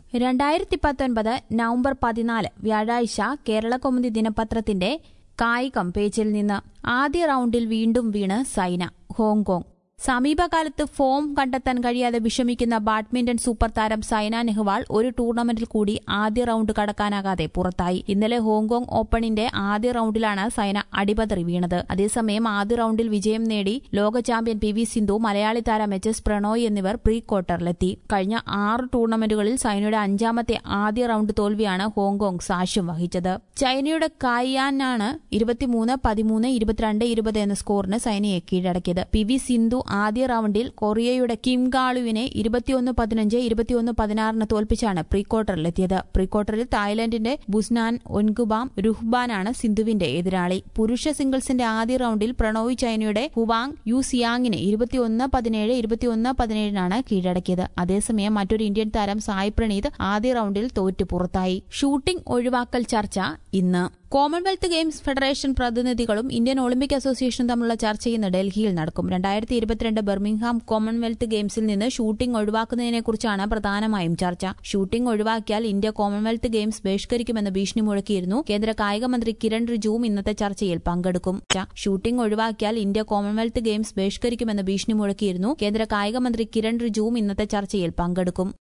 രണ്ടായിരത്തി പത്തൊൻപത് നവംബർ പതിനാല് വ്യാഴാഴ്ച കേരളകൗമുദി ദിനപത്രത്തിന്റെ കായികം പേജിൽ നിന്ന് ആദ്യ റൌണ്ടിൽ വീണ്ടും വീണ് സൈന ഹോങ്കോങ് സമീപകാലത്ത് ഫോം കണ്ടെത്താൻ കഴിയാതെ വിഷമിക്കുന്ന ബാഡ്മിന്റൺ സൂപ്പർ താരം സൈന നെഹ്വാൾ ഒരു ടൂർണമെന്റിൽ കൂടി ആദ്യ റൌണ്ട് കടക്കാനാകാതെ പുറത്തായി ഇന്നലെ ഹോങ്കോങ് ഓപ്പണിന്റെ ആദ്യ റൌണ്ടിലാണ് സൈന അടിപതറി വീണത് അതേസമയം ആദ്യ റൌണ്ടിൽ വിജയം നേടി ലോക ചാമ്പ്യൻ പി വി സിന്ധു മലയാളി താരം എച്ച് എസ് പ്രണോയ് എന്നിവർ പ്രീ ക്വാർട്ടറിലെത്തി കഴിഞ്ഞ ആറ് ടൂർണമെന്റുകളിൽ സൈനയുടെ അഞ്ചാമത്തെ ആദ്യ റൌണ്ട് തോൽവിയാണ് ഹോങ്കോങ് സാക്ഷ്യം വഹിച്ചത് ചൈനയുടെ കായാനാണ് ഇരുപത്തിമൂന്ന് പതിമൂന്ന് ഇരുപത്തിരണ്ട് ഇരുപത് എന്ന സ്കോറിന് സൈനയെ കീഴടക്കിയത് പി വി സിന്ധു ആദ്യ റൌണ്ടിൽ കൊറിയയുടെ കിം ഗാളുവിനെ ഇരുപത്തിയൊന്ന് പതിനഞ്ച് ഇരുപത്തിയൊന്ന് പതിനാറിന് തോൽപ്പിച്ചാണ് പ്രീ ക്വാർട്ടറിലെത്തിയത് പ്രീ ക്വാർട്ടറിൽ തായ്ലൻഡിന്റെ ബുസ്നാൻ ഒൻഗുബാം രുഹ്ബാനാണ് സിന്ധുവിന്റെ എതിരാളി പുരുഷ സിംഗിൾസിന്റെ ആദ്യ റൌണ്ടിൽ പ്രണോയ് ചൈനയുടെ ഹുവാങ് യു സിയാങ്ങിനെ ഇരുപത്തിയൊന്ന് പതിനേഴ് ഇരുപത്തിയൊന്ന് പതിനേഴിനാണ് കീഴടക്കിയത് അതേസമയം മറ്റൊരു ഇന്ത്യൻ താരം സായ് പ്രണീത് ആദ്യ റൌണ്ടിൽ തോറ്റു പുറത്തായി ഷൂട്ടിംഗ് ഒഴിവാക്കൽ ചർച്ച ഇന്ന് കോമൺവെൽത്ത് ഗെയിംസ് ഫെഡറേഷൻ പ്രതിനിധികളും ഇന്ത്യൻ ഒളിമ്പിക് അസോസിയേഷനും തമ്മിലുള്ള ചർച്ച ഇന്ന് ഡൽഹിയിൽ നടക്കും രണ്ടായിരത്തി ഇരുപത്തിരണ്ട് ബർമിംഗ്ഹാം കോമൺവെൽത്ത് ഗെയിംസിൽ നിന്ന് ഷൂട്ടിംഗ് ഒഴിവാക്കുന്നതിനെക്കുറിച്ചാണ് പ്രധാനമായും ചർച്ച ഷൂട്ടിംഗ് ഒഴിവാക്കിയാൽ ഇന്ത്യ കോമൺവെൽത്ത് ഗെയിംസ് ബഹിഷ്കരിക്കുമെന്ന് ഭീഷണി മുഴക്കിയിരുന്നു കേന്ദ്ര കായിക മന്ത്രി കിരൺ റിജുവും ഇന്നത്തെ ചർച്ചയിൽ പങ്കെടുക്കും ഷൂട്ടിംഗ് ഒഴിവാക്കിയാൽ ഇന്ത്യ കോമൺവെൽത്ത് ഗെയിംസ് ബഹിഷ്കരിക്കുമെന്ന് ഭീഷണി മുഴക്കിയിരുന്നു കേന്ദ്ര കായിക മന്ത്രി കിരൺ റിജുവും ഇന്നത്തെ ചർച്ചയിൽ പങ്കെടുക്കും